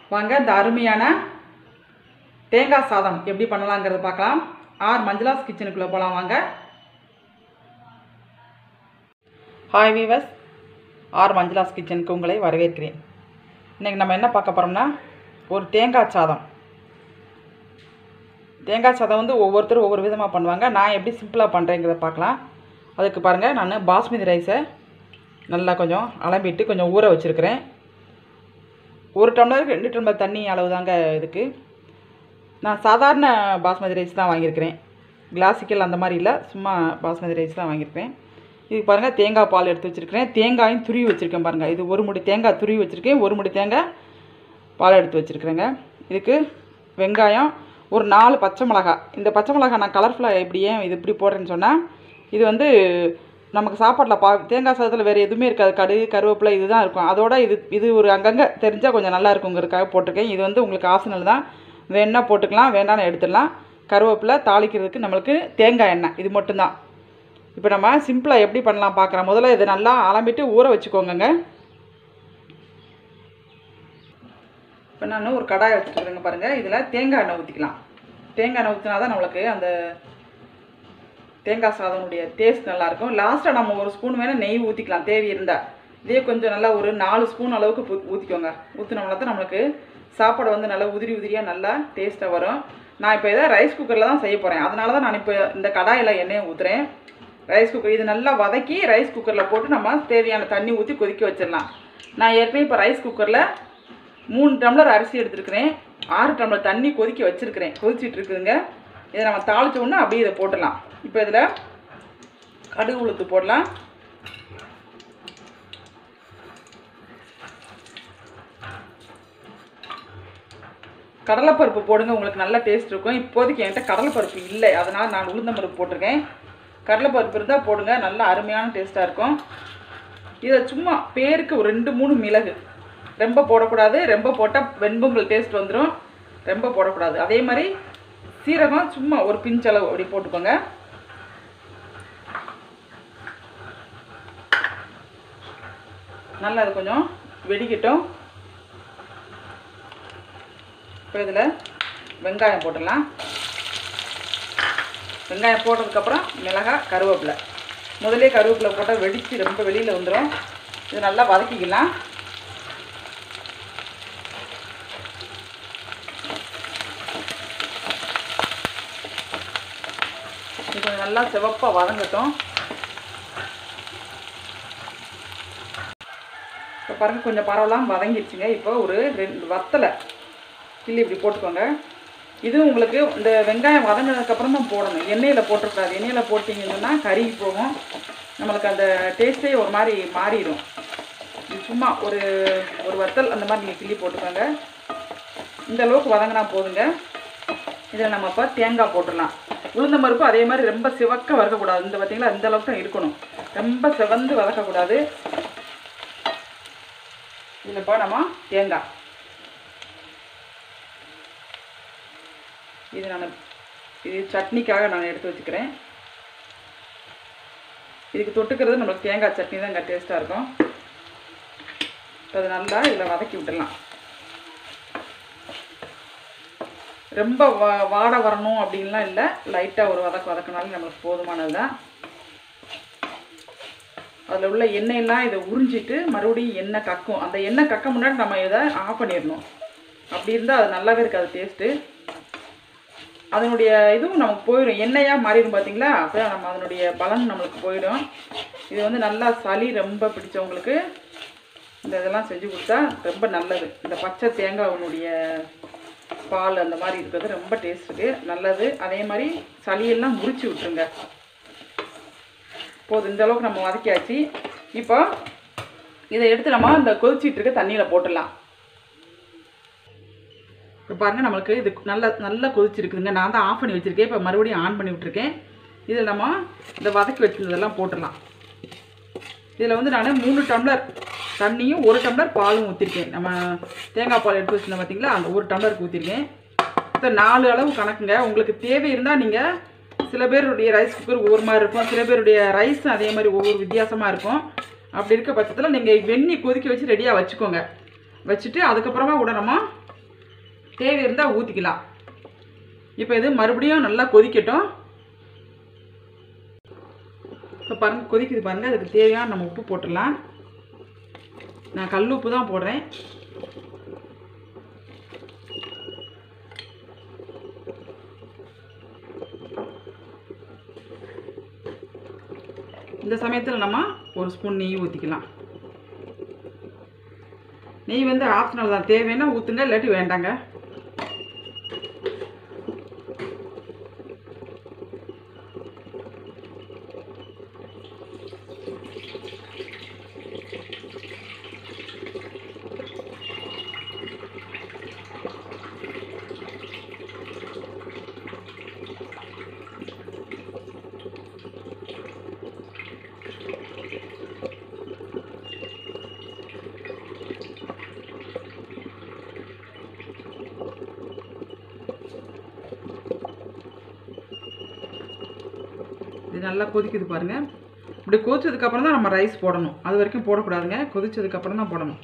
வாங்க இந்த அருமையான தேங்காய் சாதம் எப்படி பண்ணலாங்கிறத பார்க்கலாம் ஆர் மஞ்சளாஸ் கிச்சனுக்குள்ளே போகலாம் வாங்க ஹாய் வீவர்ஸ் ஆர் மஞ்சளாஸ் கிச்சனுக்கு உங்களை வரவேற்கிறேன் இன்றைக்கி நம்ம என்ன பார்க்க போகிறோம்னா ஒரு தேங்காய் சாதம் தேங்காய் சாதம் வந்து ஒவ்வொருத்தரும் ஒவ்வொரு விதமாக பண்ணுவாங்க நான் எப்படி சிம்பிளாக பண்ணுறேங்கிறத பார்க்கலாம் அதுக்கு பாருங்கள் நான் பாஸ்மதி ரைஸை நல்லா கொஞ்சம் அலம்பிட்டு கொஞ்சம் ஊற வச்சுருக்கிறேன் ஒரு டம்ளருக்கு ரெண்டு டம்ளர் தண்ணி அளவு தாங்க இதுக்கு நான் சாதாரண பாஸ்மதி ரைஸ் தான் வாங்கியிருக்கிறேன் கிளாசிக்கல் அந்த மாதிரி இல்லை சும்மா பாஸ்மதி ரைஸ் தான் வாங்கியிருப்பேன் இதுக்கு பாருங்கள் தேங்காய் பால் எடுத்து வச்சுருக்கிறேன் தேங்காயும் துருவி வச்சுருக்கேன் பாருங்கள் இது ஒரு முடி தேங்காய் துருவி வச்சுருக்கேன் ஒரு முடி தேங்காய் பால் எடுத்து வச்சுருக்குறேங்க இதுக்கு வெங்காயம் ஒரு நாலு பச்சை மிளகாய் இந்த பச்சை மிளகாய் நான் கலர்ஃபுல்லாக எப்படி ஏன் இது இப்படி போடுறேன்னு சொன்னால் இது வந்து நமக்கு சாப்பாட்டில் பா தேங்காய் சாதத்தில் வேறு எதுவுமே இருக்காது கடுகு கருவேப்பிலை இதுதான் இருக்கும் அதோட இது இது ஒரு அங்கங்கே தெரிஞ்சால் கொஞ்சம் நல்லா இருக்குங்கிறதுக்காக போட்டிருக்கேன் இது வந்து உங்களுக்கு ஆசனல் தான் வேணால் போட்டுக்கலாம் வேண்டாம்னு எடுத்துடலாம் கருவேப்பிலை தாளிக்கிறதுக்கு நம்மளுக்கு தேங்காய் எண்ணெய் இது மட்டும்தான் இப்போ நம்ம சிம்பிளாக எப்படி பண்ணலாம் பார்க்குறோம் முதல்ல இதை நல்லா அலம்பிட்டு ஊற வச்சுக்கோங்கங்க இப்போ நான் ஒரு கடாய் வச்சுருக்கேங்க பாருங்கள் இதில் தேங்காய் எண்ணெய் ஊற்றிக்கலாம் தேங்காய் எண்ணெய் ஊற்றினா தான் நம்மளுக்கு அந்த தேங்காய் சாதனுடைய டேஸ்ட் நல்லாயிருக்கும் லாஸ்ட்டாக நம்ம ஒரு ஸ்பூன் வேணால் நெய் ஊற்றிக்கலாம் தேவை இருந்தால் இதே கொஞ்சம் நல்லா ஒரு நாலு ஸ்பூன் அளவுக்கு ஊ- ஊற்றிக்கோங்க ஊற்றினோம்னா தான் நம்மளுக்கு சாப்பாடு வந்து நல்லா உதிரி உதிரியாக நல்லா டேஸ்ட்டாக வரும் நான் இப்போ இதை ரைஸ் குக்கரில் தான் செய்ய போகிறேன் அதனால தான் நான் இப்போ இந்த கடாயில் எண்ணெயை ஊற்றுறேன் ரைஸ் குக்கர் இது நல்லா வதக்கி ரைஸ் குக்கரில் போட்டு நம்ம தேவையான தண்ணி ஊற்றி கொதிக்க வச்சிடலாம் நான் ஏற்கனவே இப்போ ரைஸ் குக்கரில் மூணு டம்ளர் அரிசி எடுத்துருக்கிறேன் ஆறு டம்ளர் தண்ணி கொதிக்க வச்சுருக்கிறேன் கொதிச்சிட்டு இருக்குதுங்க இதை நம்ம தாளிச்ச உடனே அப்படியே இதை போட்டுடலாம் இப்போ இதில் கடுகு உளுத்து போடலாம் கடலைப்பருப்பு போடுங்க உங்களுக்கு நல்ல டேஸ்ட் இருக்கும் இப்போதைக்கு என்கிட்ட கடலைப்பருப்பு இல்லை அதனால் நான் உளுந்தம்பருப்பு போட்டிருக்கேன் கடலைப்பருப்பு இருந்தால் போடுங்க நல்ல அருமையான டேஸ்ட்டாக இருக்கும் இதை சும்மா பேருக்கு ஒரு ரெண்டு மூணு மிளகு ரொம்ப போடக்கூடாது ரொம்ப போட்டால் வெண்பொங்கல் டேஸ்ட் வந்துடும் ரொம்ப போடக்கூடாது அதே மாதிரி சீரகம் சும்மா ஒரு பிஞ்சளவு அப்படி போட்டுக்கோங்க நல்லா அது கொஞ்சம் வெடிக்கட்டும் இப்போ இதில் வெங்காயம் போட்டுடலாம் வெங்காயம் போட்டதுக்கப்புறம் மிளகாய் கருவேப்பிலை முதலே கருவேப்பிலை போட்டால் வெடித்து ரொம்ப வெளியில் வந்துடும் இது நல்லா வதக்கிக்கலாம் இது கொஞ்சம் நல்லா சிவப்பாக வதங்கட்டும் இப்போ பாருங்கள் கொஞ்சம் பரவலாம் வதங்கிடுச்சுங்க இப்போ ஒரு ரெண்டு வத்தலை கிள்ளி இப்படி போட்டுக்கோங்க இது உங்களுக்கு இந்த வெங்காயம் வதங்கினதுக்கப்புறம் தான் போடணும் எண்ணெயில் போட்டுக்கூடாது எண்ணெயில் போட்டிங்கன்னா கருகி போகும் நம்மளுக்கு அந்த டேஸ்ட்டே ஒரு மாதிரி மாறிடும் இது சும்மா ஒரு ஒரு வத்தல் அந்த மாதிரி நீங்கள் கிள்ளி போட்டுக்கோங்க இந்த அளவுக்கு வதங்கினா போதுங்க இதில் நம்ம இப்போ தேங்காய் போட்டுடலாம் உளுந்த பருப்பு அதே மாதிரி ரொம்ப சிவக்க வதக்கக்கூடாது இந்த பார்த்தீங்களா இந்த அளவுக்கு தான் இருக்கணும் ரொம்ப சிவந்து வதக்கக்கூடாது இதில் இப்போ நம்ம தேங்காய் இது நான் இது சட்னிக்காக நான் எடுத்து வச்சுக்கிறேன் இதுக்கு தொட்டுக்கிறது நம்மளுக்கு தேங்காய் சட்னி தான் இங்கே டேஸ்ட்டாக இருக்கும் இப்போ அது நல்லா இதில் வதக்கி விட்டுடலாம் ரொம்ப வா வாட வரணும் அப்படின்லாம் இல்லை லைட்டாக ஒரு வதக்கு வதக்கினாலும் நம்மளுக்கு போதுமானது தான் அதில் உள்ள எண்ணெயெல்லாம் இதை உறிஞ்சிட்டு மறுபடியும் எண்ணெய் கக்கும் அந்த எண்ணெய் கக்க முன்னாடி நம்ம இதை ஆஃப் பண்ணிடணும் அப்படி இருந்தால் அது நல்லாவே இருக்காது டேஸ்ட்டு அதனுடைய இதுவும் நமக்கு போயிடும் எண்ணெயாக மாறிடும் பார்த்தீங்களா அப்போ நம்ம அதனுடைய பலன் நம்மளுக்கு போயிடும் இது வந்து நல்லா சளி ரொம்ப பிடிச்சவங்களுக்கு இந்த இதெல்லாம் செஞ்சு கொடுத்தா ரொம்ப நல்லது இந்த பச்சை தேங்காயினுடைய பால் அந்த மாதிரி இருக்கிறது ரொம்ப டேஸ்ட் இருக்குது நல்லது அதே மாதிரி சளியெல்லாம் முறிச்சு விட்டுருங்க போதும் இந்த அளவுக்கு நம்ம வதக்கியாச்சு இப்போ இதை எடுத்து நம்ம இந்த கொதிச்சிட்டு இருக்க தண்ணியில் போட்டுடலாம் இப்போ பாருங்கள் நம்மளுக்கு இது நல்லா நல்லா கொதிச்சிருக்குதுங்க நான் தான் ஆஃப் பண்ணி வச்சுருக்கேன் இப்போ மறுபடியும் ஆன் பண்ணி விட்ருக்கேன் இதில் நம்ம இந்த வதக்கி வச்சுருந்ததெல்லாம் போட்டுடலாம் இதில் வந்து நான் மூணு டம்ளர் தண்ணியும் ஒரு டம்ளர் பாலும் ஊற்றிருக்கேன் நம்ம தேங்காய் பால் எடுத்து வச்சுருந்தோம் பார்த்தீங்களா அந்த ஒரு டம்ளருக்கு ஊற்றிருக்கேன் இப்போ நாலு அளவு கணக்குங்க உங்களுக்கு தேவை இருந்தால் நீங்கள் சில பேருடைய ரைஸ் குக்கர் ஒவ்வொரு மாதிரி இருக்கும் சில பேருடைய ரைஸ் அதே மாதிரி ஒவ்வொரு வித்தியாசமாக இருக்கும் அப்படி இருக்க பட்சத்தில் நீங்கள் வெந்நி கொதிக்க வச்சு ரெடியாக வச்சுக்கோங்க வச்சுட்டு அதுக்கப்புறமா கூட நம்ம தேவை இருந்தால் ஊற்றிக்கலாம் இப்போ இது மறுபடியும் நல்லா கொதிக்கட்டும் இப்போ பாருங்க கொதிக்குது பாருங்கள் அதுக்கு தேவையான நம்ம உப்பு போட்டுடலாம் நான் கல் உப்பு தான் போடுறேன் இந்த சமயத்தில் நம்ம ஒரு ஸ்பூன் நெய் ஊற்றிக்கலாம் நெய் வந்து ஆப்ஷனல் தான் தேவைன்னா ஊற்றுங்க இல்லாட்டி வேண்டாங்க இது நல்லா கொதிக்குது பாருங்க இப்படி கொதிச்சதுக்கப்புறம் தான் நம்ம ரைஸ் போடணும் அது வரைக்கும் போடக்கூடாதுங்க கொதிச்சதுக்கப்புறம் தான் போடணும்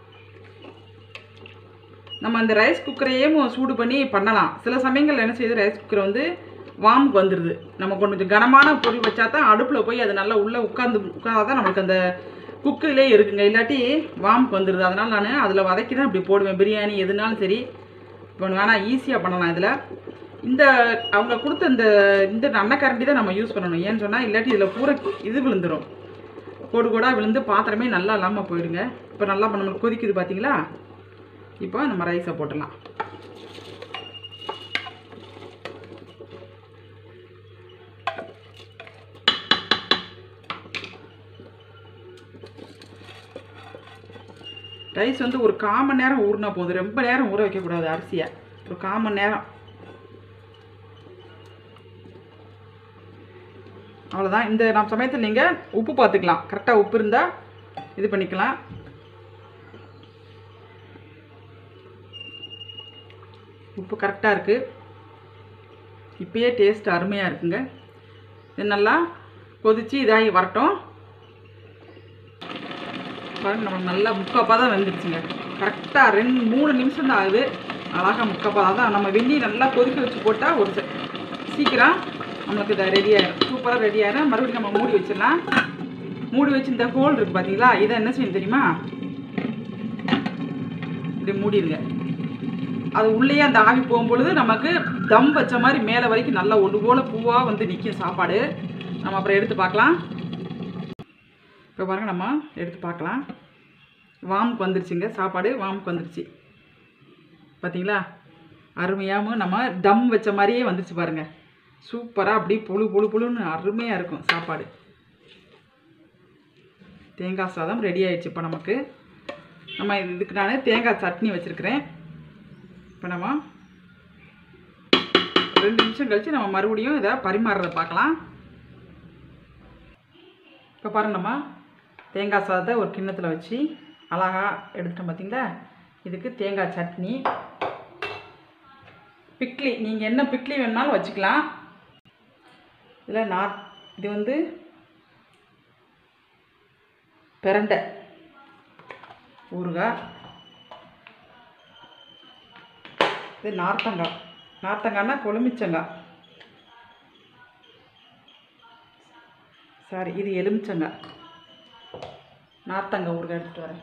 நம்ம அந்த ரைஸ் குக்கரையே மு- சூடு பண்ணி பண்ணலாம் சில சமயங்கள் என்ன செய்யுது ரைஸ் குக்கர் வந்து வார்முக்கு வந்துடுது நம்ம கொஞ்சம் கனமான பொருள் வச்சா தான் அடுப்பில் போய் அது நல்லா உள்ளே உட்காந்து உட்காந்தா தான் நம்மளுக்கு அந்த குக்கிலே இருக்குங்க இல்லாட்டி வார்முக்கு வந்துடுது அதனால் நான் அதில் வதக்கி தான் இப்படி போடுவேன் பிரியாணி எதுனாலும் சரி இப்போ வேணால் ஈஸியாக பண்ணலாம் இதில் இந்த அவங்க கொடுத்த இந்த இந்த அன்னக்கரண்டி தான் நம்ம யூஸ் பண்ணணும் ஏன்னு சொன்னால் இல்லாட்டி இதில் பூரா இது விழுந்துடும் கோடு கோடாக விழுந்து பாத்திரமே நல்லா இல்லாமல் போயிடுங்க இப்போ நல்லா இப்ப நம்மளுக்கு கொதிக்குது பார்த்தீங்களா இப்போ நம்ம ரைஸை போட்டுடலாம் ரைஸ் வந்து ஒரு கால் மணி நேரம் ஊறினா போதும் ரொம்ப நேரம் ஊற வைக்கக்கூடாது அரிசியை ஒரு கால் மணி நேரம் அவ்வளோதான் இந்த நம்ம சமயத்தில் நீங்கள் உப்பு பார்த்துக்கலாம் கரெக்டாக உப்பு இருந்தால் இது பண்ணிக்கலாம் உப்பு கரெக்டாக இருக்குது இப்பயே டேஸ்ட் அருமையாக இருக்குங்க இது நல்லா கொதித்து இதாகி வரட்டும் பாருங்க நம்ம நல்லா முக்காப்பா தான் வெந்துடுச்சுங்க கரெக்டாக ரெண்டு மூணு நிமிஷம் தான் ஆகுது அழகாக முக்காப்பா தான் நம்ம வெந்நி நல்லா கொதிக்க வச்சு போட்டால் ஒரு செ- சீக்கிரம் நம்மளுக்கு இதை ரெடி ஆயிடும் சூப்பராக ரெடி ஆயிடும் மறுபடியும் நம்ம மூடி வச்சிடலாம் மூடி வச்சு இந்த ஹோல் இருக்குது பார்த்தீங்களா இதை என்ன செய்யணும் தெரியுமா இப்படி மூடிடுங்க அது உள்ளேயே அந்த ஆவி போகும்பொழுது நமக்கு தம் வச்ச மாதிரி மேலே வரைக்கும் நல்லா ஒன்று போல பூவாக வந்து நிற்கும் சாப்பாடு நம்ம அப்புறம் எடுத்து பார்க்கலாம் இப்போ பாருங்க நம்ம எடுத்து பார்க்கலாம் வாமுக்கு வந்துருச்சுங்க சாப்பாடு வாமுக்கு வந்துருச்சு பார்த்தீங்களா அருமையாகவும் நம்ம தம் வச்ச மாதிரியே வந்துருச்சு பாருங்க சூப்பராக அப்படியே புழு புழு புழுன்னு அருமையாக இருக்கும் சாப்பாடு தேங்காய் சாதம் ரெடி ஆயிடுச்சு இப்போ நமக்கு நம்ம இதுக்கு நான் தேங்காய் சட்னி வச்சுருக்கிறேன் இப்போ நம்ம ரெண்டு நிமிஷம் கழித்து நம்ம மறுபடியும் இதை பரிமாறுறதை பார்க்கலாம் இப்போ பாருங்க நம்ம தேங்காய் சாதத்தை ஒரு கிண்ணத்தில் வச்சு அழகாக எடுத்துட்டோம் பார்த்தீங்களா இதுக்கு தேங்காய் சட்னி பிக்லி நீங்கள் என்ன பிக்லி வேணுனாலும் வச்சுக்கலாம் இதில் நார் இது வந்து பிரண்டை ஊறுகாய் இது நார்த்தங்காய் நார்த்தங்காய்னா கொழுமிச்சங்காய் சாரி இது எலுமிச்சங்காய் நார்த்தங்காய் ஊறுகாய் எடுத்துகிட்டு வரேன்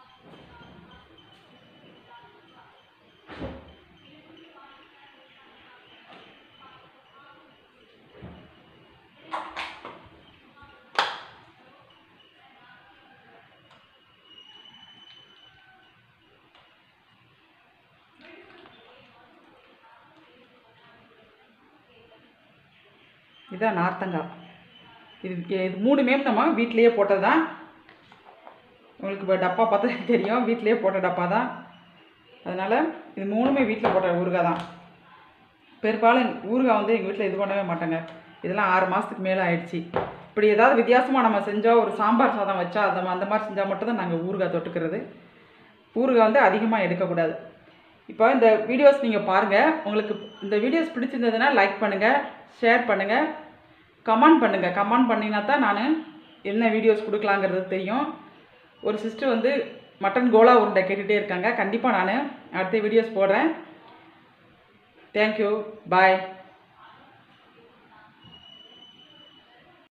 இதான் நார்த்தங்காய் இது இது மூணுமே நம்ம வீட்டிலேயே போட்டது தான் உங்களுக்கு இப்போ டப்பா பார்த்தா தெரியும் வீட்டிலேயே போட்ட டப்பா தான் அதனால் இது மூணுமே வீட்டில் போட்ட ஊறுகாய் தான் பெரும்பாலும் ஊறுகாய் வந்து எங்கள் வீட்டில் இது பண்ணவே மாட்டாங்க இதெல்லாம் ஆறு மாதத்துக்கு மேலே ஆயிடுச்சு இப்படி ஏதாவது வித்தியாசமாக நம்ம செஞ்சோம் ஒரு சாம்பார் சாதம் வச்சா அந்த மா- அந்த மாதிரி செஞ்சால் மட்டும்தான் நாங்கள் ஊறுகாய் தொட்டுக்கிறது ஊறுகாய் வந்து அதிகமாக எடுக்கக்கூடாது இப்போ இந்த வீடியோஸ் நீங்கள் பாருங்கள் உங்களுக்கு இந்த வீடியோஸ் பிடிச்சிருந்ததுன்னா லைக் பண்ணுங்கள் ஷேர் பண்ணுங்கள் கமெண்ட் பண்ணுங்கள் கமெண்ட் பண்ணினா தான் நான் என்ன வீடியோஸ் கொடுக்கலாங்கிறது தெரியும் ஒரு சிஸ்டர் வந்து மட்டன் கோலா உருண்டை கேட்டுகிட்டே இருக்காங்க கண்டிப்பாக நான் அடுத்த வீடியோஸ் போடுறேன் தேங்க்யூ பாய்